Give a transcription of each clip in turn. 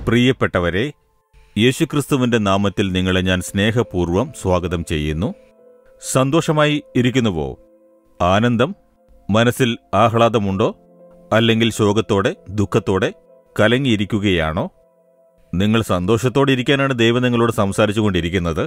പ്രിയപ്പെട്ടവരെ യേശുക്രിസ്തുവിന്റെ നാമത്തിൽ നിങ്ങളെ ഞാൻ സ്നേഹപൂർവ്വം സ്വാഗതം ചെയ്യുന്നു സന്തോഷമായി ഇരിക്കുന്നുവോ ആനന്ദം മനസ്സിൽ ആഹ്ലാദമുണ്ടോ അല്ലെങ്കിൽ ശോകത്തോടെ ദുഃഖത്തോടെ കലങ്ങിയിരിക്കുകയാണോ നിങ്ങൾ സന്തോഷത്തോടെ ഇരിക്കാനാണ് ദൈവം നിങ്ങളോട് സംസാരിച്ചുകൊണ്ടിരിക്കുന്നത്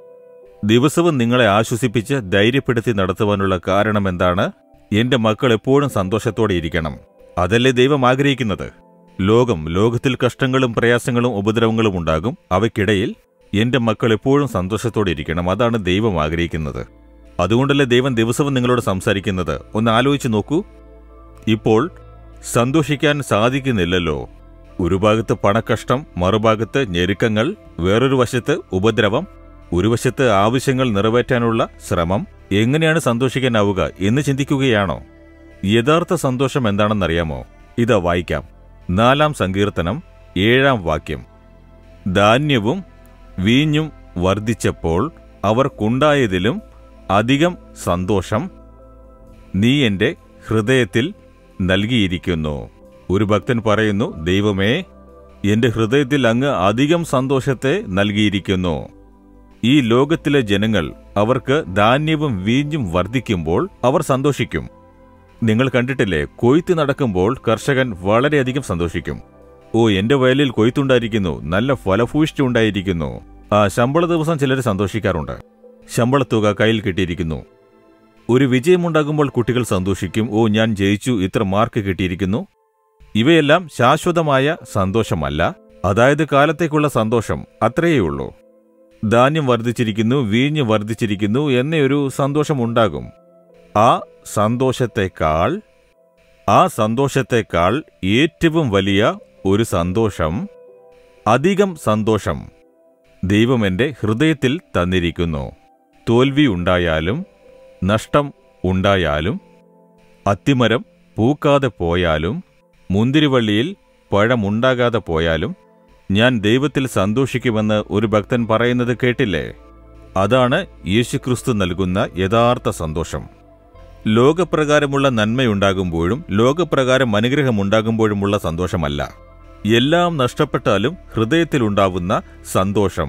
ദിവസവും നിങ്ങളെ ആശ്വസിപ്പിച്ച് ധൈര്യപ്പെടുത്തി നടത്തുവാനുള്ള കാരണം എന്താണ് എന്റെ മക്കൾ എപ്പോഴും സന്തോഷത്തോടെ ഇരിക്കണം അതല്ലേ ദൈവം ആഗ്രഹിക്കുന്നത് ലോകം ലോകത്തിൽ കഷ്ടങ്ങളും പ്രയാസങ്ങളും ഉപദ്രവങ്ങളും ഉണ്ടാകും അവയ്ക്കിടയിൽ എന്റെ മക്കൾ എപ്പോഴും സന്തോഷത്തോടെ ഇരിക്കണം അതാണ് ദൈവം ആഗ്രഹിക്കുന്നത് അതുകൊണ്ടല്ലേ ദൈവം ദിവസവും നിങ്ങളോട് സംസാരിക്കുന്നത് ഒന്ന് ആലോചിച്ച് നോക്കൂ ഇപ്പോൾ സന്തോഷിക്കാൻ സാധിക്കുന്നില്ലല്ലോ ഒരു ഭാഗത്ത് പണക്കഷ്ടം മറുഭാഗത്ത് ഞെരുക്കങ്ങൾ വേറൊരു വശത്ത് ഉപദ്രവം ഒരു വശത്ത് ആവശ്യങ്ങൾ നിറവേറ്റാനുള്ള ശ്രമം എങ്ങനെയാണ് സന്തോഷിക്കാനാവുക എന്ന് ചിന്തിക്കുകയാണോ യഥാർത്ഥ സന്തോഷം എന്താണെന്നറിയാമോ ഇതാ വായിക്കാം നാലാം സങ്കീർത്തനം ഏഴാം വാക്യം ധാന്യവും വീഞ്ഞും വർദ്ധിച്ചപ്പോൾ അവർക്കുണ്ടായതിലും അധികം സന്തോഷം നീ എന്റെ ഹൃദയത്തിൽ നൽകിയിരിക്കുന്നു ഒരു ഭക്തൻ പറയുന്നു ദൈവമേ എന്റെ ഹൃദയത്തിൽ അങ്ങ് അധികം സന്തോഷത്തെ നൽകിയിരിക്കുന്നു ഈ ലോകത്തിലെ ജനങ്ങൾ അവർക്ക് ധാന്യവും വീഞ്ഞും വർദ്ധിക്കുമ്പോൾ അവർ സന്തോഷിക്കും നിങ്ങൾ കണ്ടിട്ടില്ലേ കൊയ്ത്ത് നടക്കുമ്പോൾ കർഷകൻ വളരെയധികം സന്തോഷിക്കും ഓ എന്റെ വയലിൽ കൊയ്ത്തുണ്ടായിരിക്കുന്നു നല്ല ഫലഭൂഷ്ടി ഉണ്ടായിരിക്കുന്നു ആ ശമ്പള ദിവസം ചിലർ സന്തോഷിക്കാറുണ്ട് ശമ്പളത്തുക കയ്യിൽ കിട്ടിയിരിക്കുന്നു ഒരു വിജയമുണ്ടാകുമ്പോൾ കുട്ടികൾ സന്തോഷിക്കും ഓ ഞാൻ ജയിച്ചു ഇത്ര മാർക്ക് കിട്ടിയിരിക്കുന്നു ഇവയെല്ലാം ശാശ്വതമായ സന്തോഷമല്ല അതായത് കാലത്തേക്കുള്ള സന്തോഷം അത്രയേയുള്ളൂ ധാന്യം വർദ്ധിച്ചിരിക്കുന്നു വീഞ്ഞ് വർദ്ധിച്ചിരിക്കുന്നു എന്നൊരു സന്തോഷമുണ്ടാകും ആ സന്തോഷത്തെക്കാൾ ആ സന്തോഷത്തെക്കാൾ ഏറ്റവും വലിയ ഒരു സന്തോഷം അധികം സന്തോഷം ദൈവം എന്റെ ഹൃദയത്തിൽ തന്നിരിക്കുന്നു തോൽവി ഉണ്ടായാലും നഷ്ടം ഉണ്ടായാലും അത്തിമരം പൂക്കാതെ പോയാലും മുന്തിരിവള്ളിയിൽ പഴമുണ്ടാകാതെ പോയാലും ഞാൻ ദൈവത്തിൽ സന്തോഷിക്കുമെന്ന് ഒരു ഭക്തൻ പറയുന്നത് കേട്ടില്ലേ അതാണ് യേശുക്രിസ്തു നൽകുന്ന യഥാർത്ഥ സന്തോഷം ലോകപ്രകാരമുള്ള നന്മയുണ്ടാകുമ്പോഴും ലോകപ്രകാരം അനുഗ്രഹമുണ്ടാകുമ്പോഴുമുള്ള സന്തോഷമല്ല എല്ലാം നഷ്ടപ്പെട്ടാലും ഹൃദയത്തിലുണ്ടാവുന്ന സന്തോഷം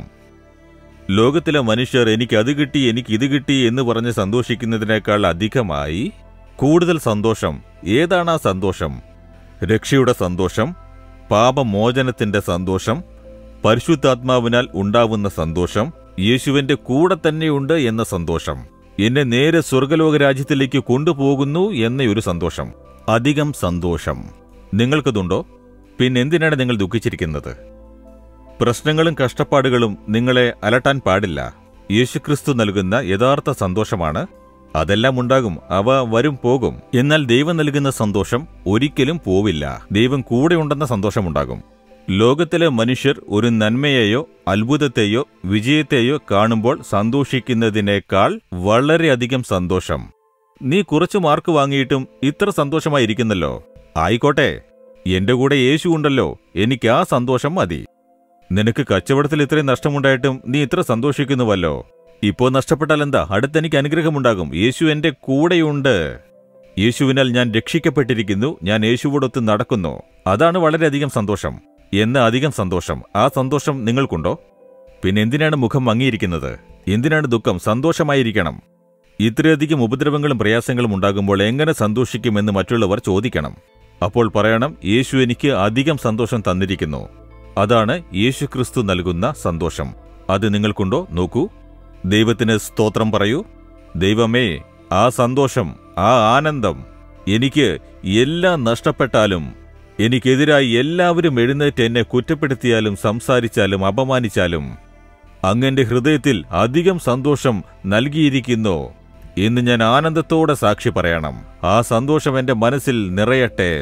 ലോകത്തിലെ മനുഷ്യർ എനിക്ക് അത് കിട്ടി എനിക്ക് ഇത് കിട്ടി എന്ന് പറഞ്ഞ് സന്തോഷിക്കുന്നതിനേക്കാൾ അധികമായി കൂടുതൽ സന്തോഷം ഏതാണ് ആ സന്തോഷം രക്ഷയുടെ സന്തോഷം പാപമോചനത്തിന്റെ സന്തോഷം പരിശുദ്ധാത്മാവിനാൽ ഉണ്ടാവുന്ന സന്തോഷം യേശുവിന്റെ കൂടെ തന്നെയുണ്ട് എന്ന സന്തോഷം എന്നെ നേരെ സ്വർഗലോക രാജ്യത്തിലേക്ക് കൊണ്ടുപോകുന്നു എന്നൊരു സന്തോഷം അധികം സന്തോഷം നിങ്ങൾക്കതുണ്ടോ പിന്നെന്തിനാണ് നിങ്ങൾ ദുഃഖിച്ചിരിക്കുന്നത് പ്രശ്നങ്ങളും കഷ്ടപ്പാടുകളും നിങ്ങളെ അലട്ടാൻ പാടില്ല യേശുക്രിസ്തു നൽകുന്ന യഥാർത്ഥ സന്തോഷമാണ് അതെല്ലാം ഉണ്ടാകും അവ വരും പോകും എന്നാൽ ദൈവം നൽകുന്ന സന്തോഷം ഒരിക്കലും പോവില്ല ദൈവം കൂടെയുണ്ടെന്ന സന്തോഷമുണ്ടാകും ലോകത്തിലെ മനുഷ്യർ ഒരു നന്മയെയോ അത്ഭുതത്തെയോ വിജയത്തെയോ കാണുമ്പോൾ സന്തോഷിക്കുന്നതിനേക്കാൾ വളരെയധികം സന്തോഷം നീ കുറച്ച് മാർക്ക് വാങ്ങിയിട്ടും ഇത്ര സന്തോഷമായിരിക്കുന്നല്ലോ ആയിക്കോട്ടെ എന്റെ കൂടെ യേശു ഉണ്ടല്ലോ എനിക്ക് ആ സന്തോഷം മതി നിനക്ക് കച്ചവടത്തിൽ ഇത്രയും നഷ്ടമുണ്ടായിട്ടും നീ ഇത്ര സന്തോഷിക്കുന്നുവല്ലോ ഇപ്പോ നഷ്ടപ്പെട്ടാൽ എന്താ അടുത്തെനിക്ക് അനുഗ്രഹമുണ്ടാകും യേശു എന്റെ കൂടെയുണ്ട് യേശുവിനാൽ ഞാൻ രക്ഷിക്കപ്പെട്ടിരിക്കുന്നു ഞാൻ യേശുവോടൊത്ത് നടക്കുന്നു അതാണ് വളരെയധികം സന്തോഷം എന്ന അധികം സന്തോഷം ആ സന്തോഷം നിങ്ങൾക്കുണ്ടോ പിന്നെ എന്തിനാണ് മുഖം മങ്ങിയിരിക്കുന്നത് എന്തിനാണ് ദുഃഖം സന്തോഷമായിരിക്കണം ഇത്രയധികം ഉപദ്രവങ്ങളും പ്രയാസങ്ങളും ഉണ്ടാകുമ്പോൾ എങ്ങനെ സന്തോഷിക്കുമെന്ന് മറ്റുള്ളവർ ചോദിക്കണം അപ്പോൾ പറയണം യേശു എനിക്ക് അധികം സന്തോഷം തന്നിരിക്കുന്നു അതാണ് യേശുക്രിസ്തു നൽകുന്ന സന്തോഷം അത് നിങ്ങൾക്കുണ്ടോ നോക്കൂ ദൈവത്തിന് സ്തോത്രം പറയൂ ദൈവമേ ആ സന്തോഷം ആ ആനന്ദം എനിക്ക് എല്ലാം നഷ്ടപ്പെട്ടാലും എനിക്കെതിരായി എല്ലാവരും എഴുന്നേറ്റ് എന്നെ കുറ്റപ്പെടുത്തിയാലും സംസാരിച്ചാലും അപമാനിച്ചാലും അങ്ങന്റെ ഹൃദയത്തിൽ അധികം സന്തോഷം നൽകിയിരിക്കുന്നു എന്ന് ഞാൻ ആനന്ദത്തോടെ സാക്ഷി പറയണം ആ സന്തോഷം എന്റെ മനസ്സിൽ നിറയട്ടെ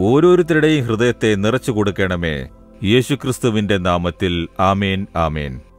ഓരോരുത്തരുടെയും ഹൃദയത്തെ നിറച്ചു കൊടുക്കണമേ യേശുക്രിസ്തുവിന്റെ നാമത്തിൽ ആമേൻ ആമേൻ